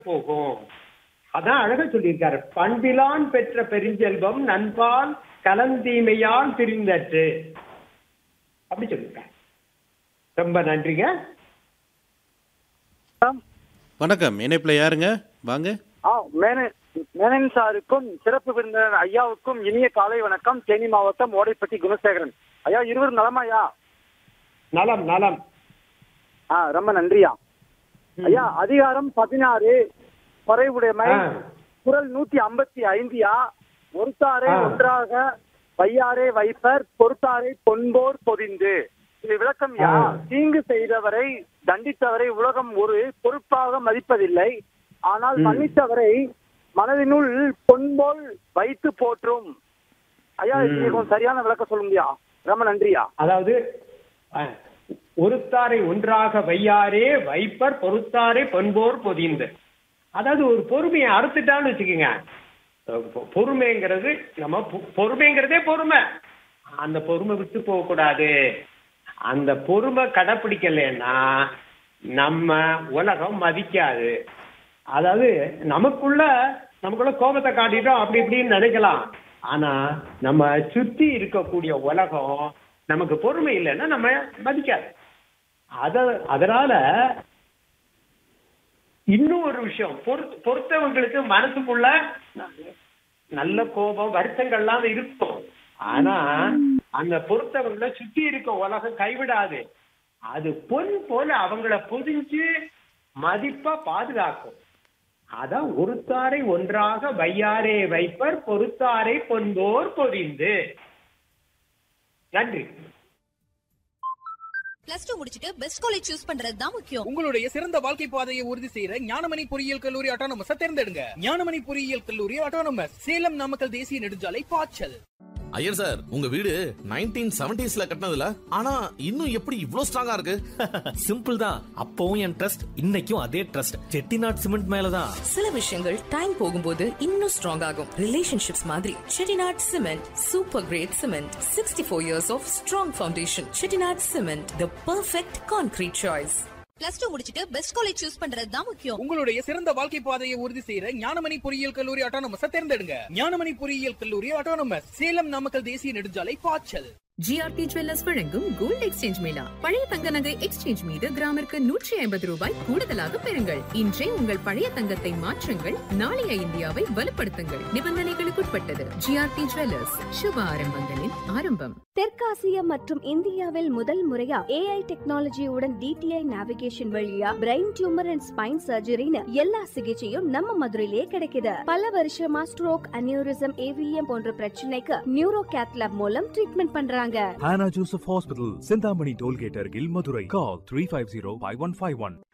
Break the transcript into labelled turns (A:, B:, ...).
A: போகும் அதான் அழகா சொல்லியிருக்காரு பண்பிலான் பெற்ற பெருஞ்செல்வம் நண்பால் கலந்தீமையால் பிரிந்தற்று அப்படி சொல்லியிருக்காரு ரொம்ப நன்றிங்க
B: வணக்கம் இணைப்பில் யாருங்க வாங்க
C: ஆ மேனன் மேனன் சாருக்கும் சிறப்பு விருந்தினர் ஐயாவுக்கும் இனிய காலை வணக்கம் தேனி மாவட்டம் ஓடைப்பட்டி குணசேகரன் ஐயா இருவரும் நலமா ஐயா
A: நலம் நலம்
C: ஆ ரொம்ப நன்றியா
A: ம்.
C: ஐயா அதிகாரம் பதினாறு குறைவுடைமை
A: ஆ.
C: குரல் நூத்தி ஐம்பத்தி ஐந்தியா ஒருத்தாரை
A: ஆ.
C: ஒன்றாக வையாரே வைப்பர் பொறுத்தாரை பொன்போர் பொதிந்து இது விளக்கம் யா
A: ஆ.
C: தீங்கு செய்தவரை தண்டித்தவரை உலகம் ஒரு பொறுப்பாக மதிப்பதில்லை ஆனால்
A: ம்.
C: மன்னித்தவரை மனதினுள் பொன்போல் வைத்து போற்றும் ஐயா
A: ம்.
C: இது கொஞ்சம் சரியான விளக்கம் சொல்லுங்கய்யா ரொம்ப நன்றியா
A: அதாவது அஹ், ஒருத்தாரை ஒன்றாக வையாரே வைப்பர் பொறுத்தாரை பண்போர் பொதிந்து அதாவது ஒரு பொறுமையை அறுத்துட்டான்னு வச்சுக்கோங்க அஹ், பொ- பொறுமைங்கிறது நம்ம பொ- பொறுமைங்கிறதே பொறுமை அந்த பொறுமை விட்டு போக கூடாது அந்த பொறுமை கடைப்பிடிக்கலைன்னா நம்ம உலகம் மதிக்காது அதாவது நமக்குள்ள நமக்குள்ள கோபத்தை காட்டிட்டோம் அப்படி இப்படின்னு நினைக்கலாம் ஆனா நம்ம சுத்தி இருக்கக்கூடிய உலகம் நமக்கு பொறுமை இல்லைன்னா நம்ம மதிக்காது அத அதனால இன்னும் ஒரு விஷயம் பொறு- பொறுத்தவங்களுக்கு மனசுக்குள்ள நல்ல கோபம் வருத்தங்கள்லாம் இருக்கும் ஆனா அந்த பொறுத்தவங்களை சுத்தி இருக்க உலகம் கைவிடாது அது பொன் போல அவங்கள பொதிஞ்சு மதிப்பா பாதுகாக்கும் அதான் ஒருத்தாரை ஒன்றாக வையாரே வைப்பர் பொறுத்தாரை பொன்போர் பொதிந்து நன்றி
D: பிளஸ் டூ முடிச்சிட்டு பெஸ்ட் காலேஜ் சூஸ் பண்றது தான் முக்கியம்
E: உங்களுடைய சிறந்த வாழ்க்கை பாதையை உறுதி செய்யற ஞானமணி பொறியியல் கல்லூரி அட்டானமஸ் தேர்ந்தெடுங்க ஞானமணி பொறியியல் கல்லூரி அட்டானமஸ் சேலம் நாமக்கல் தேசிய நெடுஞ்சாலை பாய்ச்சல்
F: ஐயர் சார் உங்க வீடு நைன்டீன் செவன்டிஸ்ல கட்டினதுல ஆனா இன்னும் எப்படி இவ்ளோ ஸ்ட்ராங்கா இருக்கு
G: சிம்பிள் தான் அப்பவும் என் ட்ரஸ்ட் இன்னைக்கும் அதே ட்ரஸ்ட் செட்டிநாட் சிமெண்ட் மேலதான்
H: சில விஷயங்கள் டைம் போகும்போது இன்னும் ஸ்ட்ராங் ஆகும் ரிலேஷன்ஷிப்ஸ் மாதிரி Chettinad cement super great cement sixty four years of strong foundation Chettinad cement the perfect concrete choice
D: plus two முடிச்சிட்டு பெஸ்ட் காலேஜ் சூஸ் பண்றது தான் முக்கியம்
E: உங்களுடைய சிறந்த வாழ்க்கை பாதையை உறுதி செய்யற ஞானமணி பொறியியல் கல்லூரி அட்டானமஸ் தேர்ந்தெடுங்க ஞானமணி பொறியியல் கல்லூரி அட்டானமஸ் சேலம் நாமக்கல் தேசிய நெடுஞ்சாலை பாய்ச்சல்
I: ஜிஆர்டி ஜுவல்லர்ஸ் வழங்கும் கோல்ட் எக்ஸ்சேஞ்ச் மேளா பழைய தங்க நகை எக்ஸ்சேஞ்ச் மீது கிராமிற்கு நூற்றி ஐம்பது ரூபாய் கூடுதலாக பெறுங்கள் இன்றே உங்கள் பழைய தங்கத்தை மாற்றுங்கள் நாளைய இந்தியாவை வலுப்படுத்துங்கள் நிபந்தனைகளுக்குட்பட்டது ஜிஆர்டி ஜுவல்லர்ஸ் சுப ஆரம்பங்களின் ஆரம்பம்
J: தெற்காசிய மற்றும் இந்தியாவில் முதல் முறையா ஏஐ டெக்னாலஜியுடன் டிடிஐ நேவிகேஷன் வழியா பிரெயின் டியூமர் அண்ட் ஸ்பைன் சர்ஜரின்னு எல்லா சிகிச்சையும் நம்ம மதுரையிலே கிடைக்குது பல வருஷமா ஸ்ட்ரோக் அனியூரிசம் ஏவிஎம் போன்ற பிரச்சனைக்கு நியூரோ கேத்லாப் மூலம் ட்ரீட்மெண்ட் பண்றாங்க
K: Hannah Joseph Hospital, Sindhamani Tollgate, Argil, Madurai. Call 350 5151.